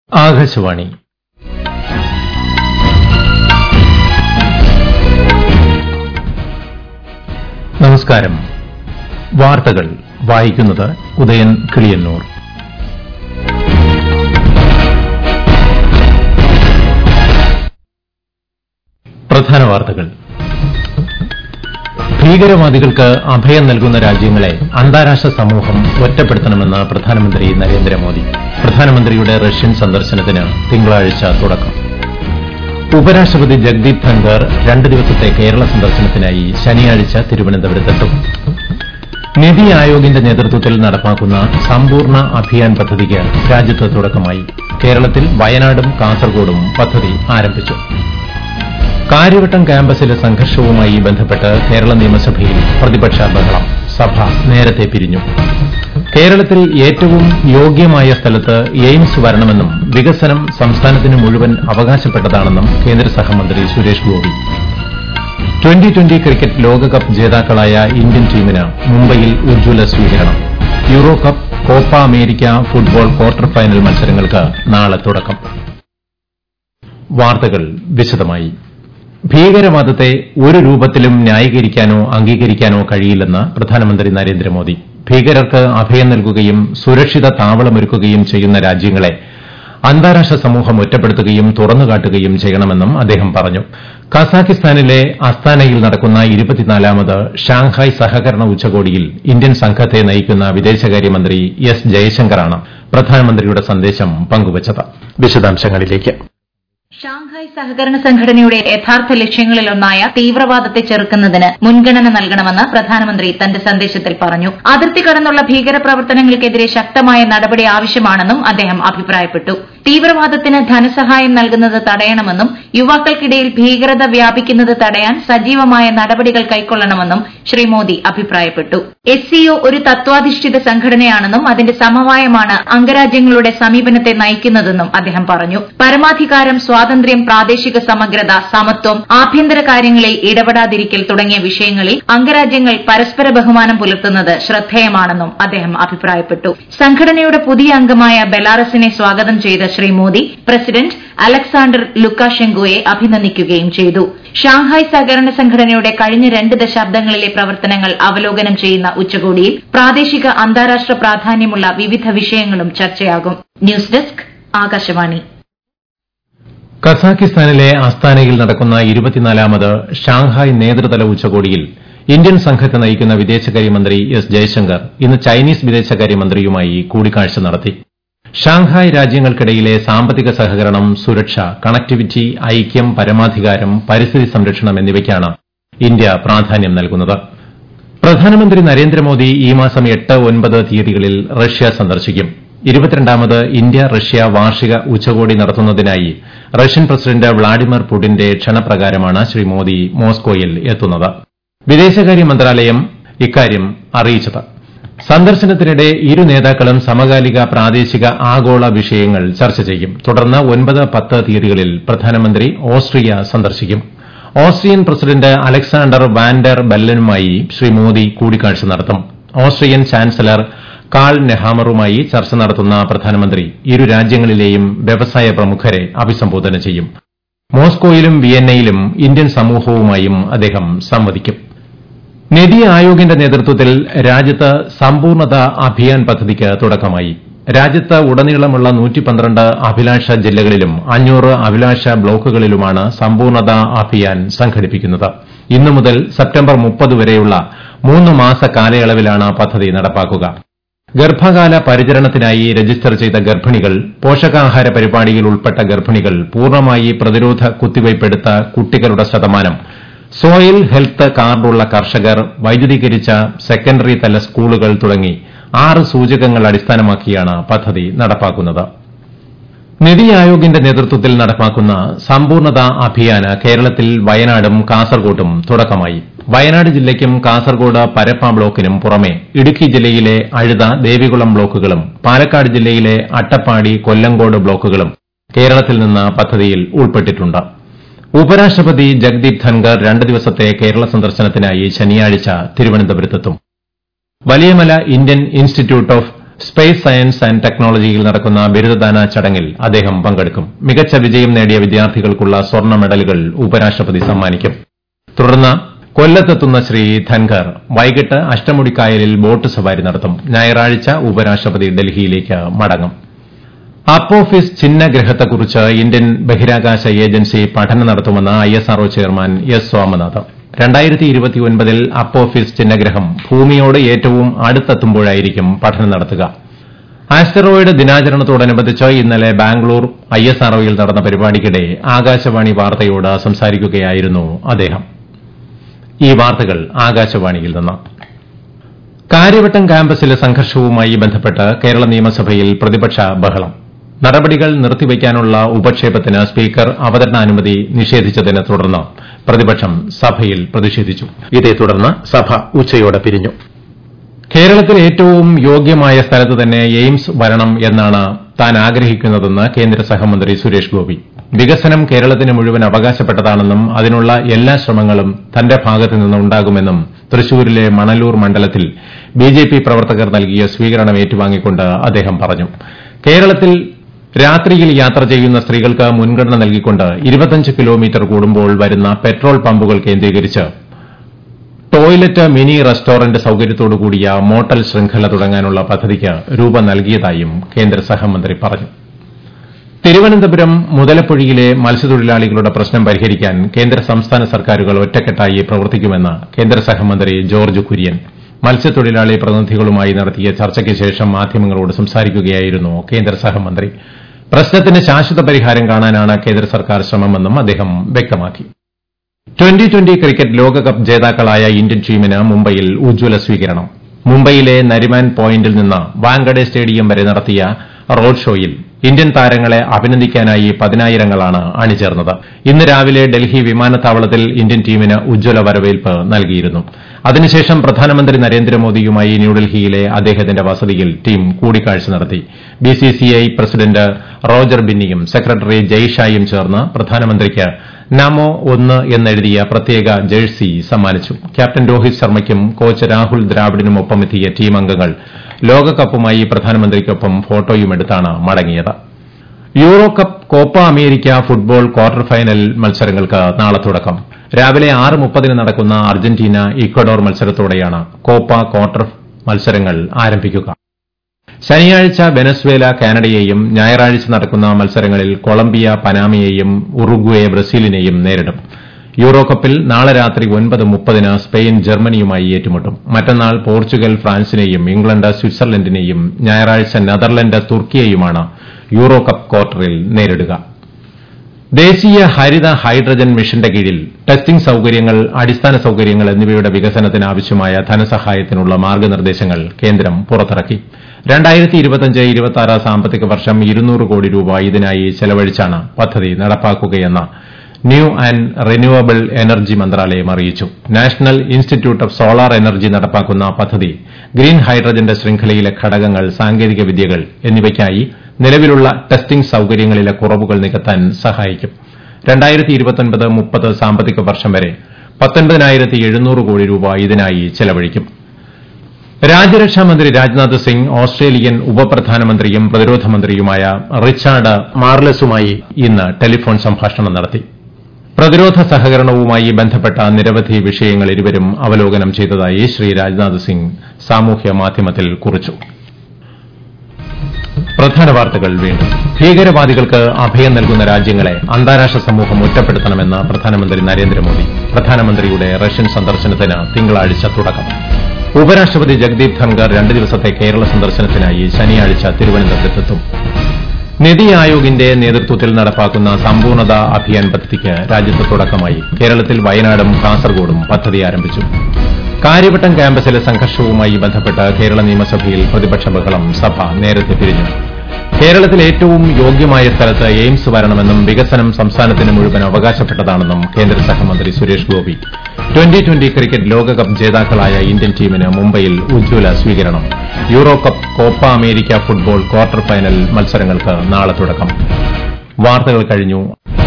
ആകാശവാണി നമസ്കാരം വാർത്തകൾ വായിക്കുന്നത് ഉദയൻ കിളിയന്നൂർ പ്രധാന വാർത്തകൾ ഭീകരവാദികൾക്ക് അഭയം നൽകുന്ന രാജ്യങ്ങളെ അന്താരാഷ്ട്ര സമൂഹം ഒറ്റപ്പെടുത്തണമെന്ന് പ്രധാനമന്ത്രി നരേന്ദ്രമോദി പ്രധാനമന്ത്രിയുടെ റഷ്യൻ സന്ദർശനത്തിന് തിങ്കളാഴ്ച തുടക്കം ഉപരാഷ്ട്രപതി ജഗ്ദീപ് ധൻഖർ രണ്ട് ദിവസത്തെ കേരള സന്ദർശനത്തിനായി ശനിയാഴ്ച തിരുവനന്തപുരത്തെത്തും നിതി ആയോഗിന്റെ നേതൃത്വത്തിൽ നടപ്പാക്കുന്ന സമ്പൂർണ്ണ അഭിയാൻ പദ്ധതിക്ക് രാജ്യത്ത് തുടക്കമായി കേരളത്തിൽ വയനാടും കാസർഗോഡും പദ്ധതി ആരംഭിച്ചു കാര്യവട്ടം ക്യാമ്പസിലെ സംഘർഷവുമായി ബന്ധപ്പെട്ട് കേരള നിയമസഭയിൽ പ്രതിപക്ഷ ബഹളം സഭ നേരത്തെ പിരിഞ്ഞു കേരളത്തിൽ ഏറ്റവും യോഗ്യമായ സ്ഥലത്ത് എയിംസ് വരണമെന്നും വികസനം സംസ്ഥാനത്തിന് മുഴുവൻ അവകാശപ്പെട്ടതാണെന്നും കേന്ദ്ര സഹമന്ത്രി Suresh Gopi twenty twenty cricket ലോകകപ്പ് ജേതാക്കളായ ഇന്ത്യൻ ടീമിന് മുംബൈയിൽ ഉജ്ജ്വല സ്വീകരണം Euro cup Copa America football quarter final മത്സരങ്ങൾക്ക് നാളെ തുടക്കം വാർത്തകൾ വിശദമായി ഭീകരവാദത്തെ ഒരു രൂപത്തിലും ന്യായീകരിക്കാനോ അംഗീകരിക്കാനോ കഴിയില്ലെന്ന് പ്രധാനമന്ത്രി നരേന്ദ്രമോദി ഭീകരർക്ക് അഭയം നൽകുകയും സുരക്ഷിത താവളമൊരുക്കുകയും ചെയ്യുന്ന രാജ്യങ്ങളെ അന്താരാഷ്ട്ര സമൂഹം ഒറ്റപ്പെടുത്തുകയും തുറന്നുകാട്ടുകയും ചെയ്യണമെന്നും അദ്ദേഹം പറഞ്ഞു കസാഖിസ്ഥാനിലെ അസ്താനയിൽ നടക്കുന്ന ഇരുപത്തിനാലാമത് ഷാങ്ഹായ് സഹകരണ ഉച്ചകോടിയിൽ ഇന്ത്യൻ സംഘത്തെ നയിക്കുന്ന വിദേശകാര്യമന്ത്രി എസ് ജയശങ്കറാണ് പ്രധാനമന്ത്രിയുടെ സന്ദേശം പങ്കുവച്ചത് വിശദാംശങ്ങളിലേക്ക് ഷാങ്ഹായ് സഹകരണ സംഘടനയുടെ യഥാർത്ഥ ലക്ഷ്യങ്ങളിലൊന്നായ തീവ്രവാദത്തെ ചെറുക്കുന്നതിന് മുൻഗണന നൽകണമെന്ന് പ്രധാനമന്ത്രി തന്റെ സന്ദേശത്തിൽ പറഞ്ഞു അതിർത്തി കടന്നുള്ള ഭീകരപ്രവർത്തനങ്ങൾക്കെതിരെ ശക്തമായ നടപടി ആവശ്യമാണെന്നും അദ്ദേഹം അഭിപ്രായപ്പെട്ടു തീവ്രവാദത്തിന് ധനസഹായം നൽകുന്നത് തടയണമെന്നും യുവാക്കൾക്കിടയിൽ ഭീകരത വ്യാപിക്കുന്നത് തടയാൻ സജീവമായ നടപടികൾ കൈക്കൊള്ളണമെന്നും ശ്രീ മോദി അഭിപ്രായപ്പെട്ടു എസ് സിഒ ഒരു തത്വാധിഷ്ഠിത സംഘടനയാണെന്നും അതിന്റെ സമവായമാണ് അംഗരാജ്യങ്ങളുടെ സമീപനത്തെ നയിക്കുന്നതെന്നും അദ്ദേഹം പറഞ്ഞു പരമാധികാരം സ്വാതന്ത്ര്യം പ്രാദേശിക സമഗ്രത സമത്വം ആഭ്യന്തര കാര്യങ്ങളിൽ ഇടപെടാതിരിക്കൽ തുടങ്ങിയ വിഷയങ്ങളിൽ അംഗരാജ്യങ്ങൾ പരസ്പര ബഹുമാനം പുലർത്തുന്നത് ശ്രദ്ധേയമാണെന്നും അദ്ദേഹം അഭിപ്രായപ്പെട്ടു സംഘടനയുടെ പുതിയ അംഗമായ ബെലാറസിനെ സ്വാഗതം ചെയ്ത ശ്രീ മോദി പ്രസിഡന്റ് അലക്സാണ്ടർ ലുക്കാഷെങ്കോയെ അഭിനന്ദിക്കുകയും ചെയ്തു ഷാങ്ഹായ് സഹകരണ സംഘടനയുടെ കഴിഞ്ഞ രണ്ട് ദശാബ്ദങ്ങളിലെ പ്രവർത്തനങ്ങൾ അവലോകനം ചെയ്യുന്ന ഉച്ചകോടിയിൽ പ്രാദേശിക അന്താരാഷ്ട്ര പ്രാധാന്യമുള്ള വിവിധ വിഷയങ്ങളും ചർച്ചയാകും ന്യൂസ് ഡെസ്ക് ആകാശവാണി കസാഖിസ്ഥാനിലെ അസ്താനയിൽ നടക്കുന്ന ഇരുപത്തിനാലാമത് ഷാങ്ഹായ് നേതൃതല ഉച്ചകോടിയിൽ ഇന്ത്യൻ സംഘത്തെ നയിക്കുന്ന വിദേശകാര്യമന്ത്രി എസ് ജയശങ്കർ ഇന്ന് ചൈനീസ് വിദേശകാര്യമന്ത്രിയുമായി കൂടിക്കാഴ്ച നടത്തി ഷാങ്ഹായ് രാജ്യങ്ങൾക്കിടയിലെ സാമ്പത്തിക സഹകരണം സുരക്ഷ കണക്ടിവിറ്റി ഐക്യം പരമാധികാരം പരിസ്ഥിതി സംരക്ഷണം എന്നിവയ്ക്കാണ് ഇന്ത്യ പ്രാധാന്യം നൽകുന്നത് പ്രധാനമന്ത്രി നരേന്ദ്രമോദി ഈ മാസം എട്ട് ഒൻപത് തീയതികളിൽ റഷ്യ സന്ദർശിക്കും ഇരുപത്തിരണ്ടാമത് ഇന്ത്യ റഷ്യ വാർഷിക ഉച്ചകോടി നടത്തുന്നതിനായി റഷ്യൻ പ്രസിഡന്റ് വ്ളാഡിമിർ പുടിന്റെ ക്ഷണപ്രകാരമാണ് ശ്രീ മോദി മോസ്കോയിൽ എത്തുന്നത് വിദേശകാര്യ മന്ത്രാലയം ഇക്കാര്യം അറിയിച്ചത് സന്ദർശനത്തിനിടെ ഇരു നേതാക്കളും സമകാലിക പ്രാദേശിക ആഗോള വിഷയങ്ങൾ ചർച്ച ചെയ്യും തുടർന്ന് ഒൻപത് പത്ത് തീയതികളിൽ പ്രധാനമന്ത്രി ഓസ്ട്രിയ സന്ദർശിക്കും ഓസ്ട്രിയൻ പ്രസിഡന്റ് അലക്സാണ്ടർ വാൻഡർ ബെല്ലനുമായി ശ്രീ മോദി കൂടിക്കാഴ്ച നടത്തും ഓസ്ട്രിയൻ ചാൻസലർ കാൾ നെഹാമറുമായി ചർച്ച നടത്തുന്ന പ്രധാനമന്ത്രി ഇരു രാജ്യങ്ങളിലെയും വ്യവസായ പ്രമുഖരെ അഭിസംബോധന ചെയ്യും മോസ്കോയിലും വിയന്നയിലും ഇന്ത്യൻ സമൂഹവുമായും അദ്ദേഹം സംവദിക്കും നിതി ആയോഗിന്റെ നേതൃത്വത്തിൽ രാജ്യത്ത് സമ്പൂർണത അഭിയാൻ പദ്ധതിക്ക് തുടക്കമായി രാജ്യത്ത് ഉടനീളമുള്ള അഭിലാഷ ജില്ലകളിലും അഞ്ഞൂറ് അഭിലാഷ ബ്ലോക്കുകളിലുമാണ് സമ്പൂർണത അഭിയാൻ സംഘടിപ്പിക്കുന്നത് ഇന്നു മുതൽ സെപ്റ്റംബർ മുപ്പത് വരെയുള്ള മൂന്ന് മാസ കാലയളവിലാണ് പദ്ധതി നടപ്പാക്കുക ഗർഭകാല പരിചരണത്തിനായി രജിസ്റ്റർ ചെയ്ത ഗർഭിണികൾ പോഷകാഹാര പരിപാടിയിൽ ഉൾപ്പെട്ട ഗർഭിണികൾ പൂർണ്ണമായി പ്രതിരോധ കുത്തിവയ്പ്പെടുത്ത കുട്ടികളുടെ ശതമാനം സോയിൽ ഹെൽത്ത് കാർഡുള്ള കർഷകർ വൈദ്യുതീകരിച്ച സെക്കൻഡറി തല സ്കൂളുകൾ തുടങ്ങി ആറ് സൂചകങ്ങൾ അടിസ്ഥാനമാക്കിയാണ് പദ്ധതി നടപ്പാക്കുന്നത് നിതി ആയോഗിന്റെ നേതൃത്വത്തിൽ നടപ്പാക്കുന്ന സമ്പൂർണത അഭിയാന് കേരളത്തിൽ വയനാടും കാസർകോട്ടും തുടക്കമായി വയനാട് ജില്ലയ്ക്കും കാസർഗോഡ് പരപ്പ ബ്ലോക്കിനും പുറമെ ഇടുക്കി ജില്ലയിലെ അഴുത ദേവികുളം ബ്ലോക്കുകളും പാലക്കാട് ജില്ലയിലെ അട്ടപ്പാടി കൊല്ലങ്കോട് ബ്ലോക്കുകളും കേരളത്തിൽ നിന്ന് പദ്ധതിയിൽ ഉൾപ്പെട്ടിട്ടുണ്ട് ഉപരാഷ്ട്രപതി ജഗ്ദീപ് ധൻഖർ രണ്ട് ദിവസത്തെ കേരള സന്ദർശനത്തിനായി ശനിയാഴ്ച തിരുവനന്തപുരത്തെത്തും Valiyamala Indian institute of space science and ടെക്നോളജിയിൽ നടക്കുന്ന ബിരുദദാന ചടങ്ങിൽ അദ്ദേഹം പങ്കെടുക്കും മികച്ച വിജയം നേടിയ വിദ്യാർത്ഥികൾക്കുള്ള സ്വർണ്ണ മെഡലുകൾ ഉപരാഷ്ട്രപതി സമ്മാനിക്കും തുടർന്ന് കൊല്ലത്തെത്തുന്ന ശ്രീ ധൻഖർ വൈകിട്ട് അഷ്ടമുടിക്കായലിൽ ബോട്ട് സവാരി നടത്തും ഞായറാഴ്ച ഉപരാഷ്ട്രപതി ഡൽഹിയിലേക്ക് മടങ്ങും അപ്പോഫിസ് ചിഹ്നഗ്രഹത്തെക്കുറിച്ച് ഇന്ത്യൻ ബഹിരാകാശ ഏജൻസി പഠനം നടത്തുമെന്ന് ഐഎസ്ആർഒ ചെയർമാൻ എസ് സോമനാഥ് രണ്ടായിരത്തി ഇരുപത്തിയൊൻപതിൽ അപ്പോഫിസ് ചിഹ്നഗ്രഹം ഭൂമിയോട് ഏറ്റവും അടുത്തെത്തുമ്പോഴായിരിക്കും പഠനം നടത്തുക ആസ്റ്ററോയിഡ് ദിനാചരണത്തോടനുബന്ധിച്ച് ഇന്നലെ ബാംഗ്ലൂർ ഐഎസ്ആർഒയിൽ നടന്ന പരിപാടിക്കിടെ ആകാശവാണി വാർത്തയോട് സംസാരിക്കുകയായിരുന്നു അദ്ദേഹം ഈ വാർത്തകൾ ആകാശവാണിയിൽ നിന്ന് കാര്യവട്ടം ക്യാമ്പസിലെ സംഘർഷവുമായി ബന്ധപ്പെട്ട് കേരള നിയമസഭയിൽ പ്രതിപക്ഷ ബഹളം നടപടികൾ നിർത്തിവയ്ക്കാനുള്ള ഉപക്ഷേപത്തിന് സ്പീക്കർ അവതരണാനുമതി നിഷേധിച്ചതിനെ തുടർന്ന് പ്രതിപക്ഷം സഭയിൽ പ്രതിഷേധിച്ചു ഇതേ തുടർന്ന് സഭ ഉച്ചയോടെ പിരിഞ്ഞു കേരളത്തിൽ ഏറ്റവും യോഗ്യമായ സ്ഥലത്ത് തന്നെ എയിംസ് വരണം എന്നാണ് താൻ ആഗ്രഹിക്കുന്നതെന്ന് കേന്ദ്ര സഹമന്ത്രി സുരേഷ് ഗോപി വികസനം കേരളത്തിന് മുഴുവൻ അവകാശപ്പെട്ടതാണെന്നും അതിനുള്ള എല്ലാ ശ്രമങ്ങളും തന്റെ ഭാഗത്തു നിന്നുണ്ടാകുമെന്നും തൃശൂരിലെ മണലൂർ മണ്ഡലത്തിൽ ബിജെപി പ്രവർത്തകർ നൽകിയ സ്വീകരണം ഏറ്റുവാങ്ങിക്കൊണ്ട് അദ്ദേഹം പറഞ്ഞു കേരളത്തിൽ രാത്രിയിൽ യാത്ര ചെയ്യുന്ന സ്ത്രീകൾക്ക് മുൻഗണന നൽകിക്കൊണ്ട് ഇരുപത്തഞ്ച് കിലോമീറ്റർ കൂടുമ്പോൾ വരുന്ന പെട്രോൾ പമ്പുകൾ കേന്ദ്രീകരിച്ച് ടോയ്ലറ്റ് മിനി റെസ്റ്റോറന്റ് സൌകര്യത്തോടുകൂടിയ മോട്ടൽ ശൃംഖല തുടങ്ങാനുള്ള പദ്ധതിക്ക് രൂപം നൽകിയതായും കേന്ദ്ര സഹമന്ത്രി പറഞ്ഞു തിരുവനന്തപുരം മുതലപ്പൊഴിയിലെ മത്സ്യത്തൊഴിലാളികളുടെ പ്രശ്നം പരിഹരിക്കാൻ കേന്ദ്ര സംസ്ഥാന സർക്കാരുകൾ ഒറ്റക്കെട്ടായി പ്രവർത്തിക്കുമെന്ന് കേന്ദ്ര സഹമന്ത്രി ജോർജ് കുര്യൻ മത്സ്യത്തൊഴിലാളി പ്രതിനിധികളുമായി നടത്തിയ ചർച്ചയ്ക്ക് ശേഷം മാധ്യമങ്ങളോട് സംസാരിക്കുകയായിരുന്നു കേന്ദ്ര സഹമന്ത്രി പ്രശ്നത്തിന് ശാശ്വത പരിഹാരം കാണാനാണ് കേന്ദ്ര സർക്കാർ ശ്രമമെന്നും അദ്ദേഹം വ്യക്തമാക്കി ട്വന്റി ട്വന്റി ക്രിക്കറ്റ് ലോകകപ്പ് ജേതാക്കളായ ഇന്ത്യൻ ടീമിന് മുംബൈയിൽ ഉജ്ജ്വല സ്വീകരണം മുംബൈയിലെ നരിമാൻ പോയിന്റിൽ നിന്ന് വാങ്കഡെ സ്റ്റേഡിയം വരെ നടത്തിയ റോഡ് ഷോയിൽ ഇന്ത്യൻ താരങ്ങളെ അഭിനന്ദിക്കാനായി പതിനായിരങ്ങളാണ് അണിചേർന്നത് ഇന്ന് രാവിലെ ഡൽഹി വിമാനത്താവളത്തിൽ ഇന്ത്യൻ ടീമിന് ഉജ്ജ്വല വരവേൽപ്പ് നൽകിയിരുന്നു അതിനുശേഷം പ്രധാനമന്ത്രി നരേന്ദ്രമോദിയുമായി ന്യൂഡൽഹിയിലെ അദ്ദേഹത്തിന്റെ വസതിയിൽ ടീം കൂടിക്കാഴ്ച നടത്തി ബിസിസിഐ പ്രസിഡന്റ് റോജർ ബിന്നിയും സെക്രട്ടറി ജയ്ഷായും ചേർന്ന് പ്രധാനമന്ത്രിക്ക് നമോ ഒന്ന് എന്നെഴുതിയ പ്രത്യേക ജേഴ്സി സമ്മാനിച്ചു ക്യാപ്റ്റൻ രോഹിത് ശർമ്മയ്ക്കും കോച്ച് രാഹുൽ ദ്രാവിഡിനുമൊപ്പം എത്തിയ ടീം അംഗങ്ങൾ ലോകകപ്പുമായി പ്രധാനമന്ത്രിക്കൊപ്പം ഫോട്ടോയുമെടുത്താണ് മടങ്ങിയത് Euro cup Copa America football quarter final മത്സരങ്ങൾക്ക് നാളെ തുടക്കം രാവിലെ ആറ് മുപ്പതിന് നടക്കുന്ന അർജന്റീന ഇക്വഡോർ മത്സരത്തോടെയാണ് കോപ്പ ക്വാർട്ടർ മത്സരങ്ങൾ ആരംഭിക്കുക ശനിയാഴ്ച വെനസ്വേല കാനഡയെയും ഞായറാഴ്ച നടക്കുന്ന മത്സരങ്ങളിൽ കൊളംബിയ പനാമയെയും ഉറുഗ്വേ ബ്രസീലിനെയും നേരിടും യൂറോ കപ്പിൽ നാളെ രാത്രി ഒൻപത് മുപ്പതിന് സ്പെയിൻ ജർമ്മനിയുമായി ഏറ്റുമുട്ടും മറ്റന്നാൾ പോർച്ചുഗൽ ഫ്രാൻസിനെയും ഇംഗ്ലണ്ട് സ്വിറ്റ്സർലൻഡിനെയും ഞായറാഴ്ച നെതർലൻഡ് തുർക്കിയെയുമാണ് യൂറോ കപ്പ് ക്വാർട്ടറിൽ നേരിടുക ദേശീയ ഹരിത ഹൈഡ്രജൻ മിഷന്റെ കീഴിൽ ടെസ്റ്റിംഗ് സൌകര്യങ്ങൾ അടിസ്ഥാന സൌകര്യങ്ങൾ എന്നിവയുടെ വികസനത്തിന് ആവശ്യമായ ധനസഹായത്തിനുള്ള മാർഗ്ഗനിർദ്ദേശങ്ങൾ കേന്ദ്രം പുറത്തിറക്കി രണ്ടായിരത്തി ഇരുപത്തിയഞ്ച് ഇരുപത്തിയാറ് സാമ്പത്തിക വർഷം ഇരുന്നൂറ് കോടി രൂപ ഇതിനായി ചെലവഴിച്ചാണ് പദ്ധതി നടപ്പാക്കുകയെന്ന് ന്യൂ ആൻഡ് റിന്യൂവബിൾ എനർജി മന്ത്രാലയം അറിയിച്ചു national institute of solar energy നടപ്പാക്കുന്ന പദ്ധതി ഗ്രീൻ ഹൈഡ്രജന്റെ ശൃംഖലയിലെ ഘടകങ്ങൾ സാങ്കേതിക വിദ്യകൾ എന്നിവയ്ക്കായി നിലവിലുള്ള ടെസ്റ്റിംഗ് സൌകര്യങ്ങളിലെ കുറവുകൾ നികത്താൻ സഹായിക്കും രണ്ടായിരത്തി ഇരുപത്തൊൻപത് മുപ്പത് സാമ്പത്തിക വർഷം വരെ പത്തൊൻപതിനായിരത്തി എഴുന്നൂറ് കോടി രൂപ ഇതിനായി ചെലവഴിക്കും രാജ്യരക്ഷാമന്ത്രി രാജ്നാഥ് സിംഗ് ഓസ്ട്രേലിയൻ ഉപപ്രധാനമന്ത്രിയും പ്രതിരോധ മന്ത്രിയുമായ റിച്ചാർഡ് മാർലസുമായി ഇന്ന് ടെലിഫോൺ സംഭാഷണം നടത്തി പ്രതിരോധ സഹകരണവുമായി ബന്ധപ്പെട്ട നിരവധി വിഷയങ്ങൾ ഇരുവരും അവലോകനം ചെയ്തതായി ശ്രീ രാജ്നാഥ് സിംഗ് സാമൂഹ്യ മാധ്യമത്തിൽ കുറിച്ചു പ്രധാന വാർത്തകൾ വീണ്ടും ഭീകരവാദികൾക്ക് അഭയം നൽകുന്ന രാജ്യങ്ങളെ അന്താരാഷ്ട്ര സമൂഹം ഒറ്റപ്പെടുത്തണമെന്ന് പ്രധാനമന്ത്രി നരേന്ദ്രമോദി പ്രധാനമന്ത്രിയുടെ റഷ്യൻ സന്ദർശനത്തിന് തിങ്കളാഴ്ച തുടക്കം ഉപരാഷ്ട്രപതി ജഗ്ദീപ് ധൻഖർ രണ്ട് ദിവസത്തെ കേരള സന്ദർശനത്തിനായി ശനിയാഴ്ച തിരുവനന്തപുരത്തെത്തും നിതി ആയോഗിന്റെ നേതൃത്വത്തിൽ നടപ്പാക്കുന്ന സമ്പൂർണത അഭിയാൻ പദ്ധതിക്ക് രാജ്യത്ത് തുടക്കമായി കേരളത്തിൽ വയനാടും കാസർഗോഡും പദ്ധതി ആരംഭിച്ചു കാര്യവട്ടം ക്യാമ്പസിലെ സംഘർഷവുമായി ബന്ധപ്പെട്ട് കേരള നിയമസഭയിൽ പ്രതിപക്ഷ ബഹളം സഭ നേരത്തെ പിരിഞ്ഞു കേരളത്തിൽ ഏറ്റവും യോഗ്യമായ സ്ഥലത്ത് എയിംസ് വരണമെന്നും വികസനം സംസ്ഥാനത്തിന് മുഴുവൻ അവകാശപ്പെട്ടതാണെന്നും കേന്ദ്ര സഹമന്ത്രി Suresh Gopi twenty twenty cricket ലോകകപ്പ് ജേതാക്കളായ ഇന്ത്യൻ ടീമിന് മുംബൈയിൽ ഉജ്ജ്വല സ്വീകരണം Euro cup Copa America football quarter final മത്സരങ്ങൾക്ക് നാളെ തുടക്കം വാർത്തകൾ കഴിഞ്ഞു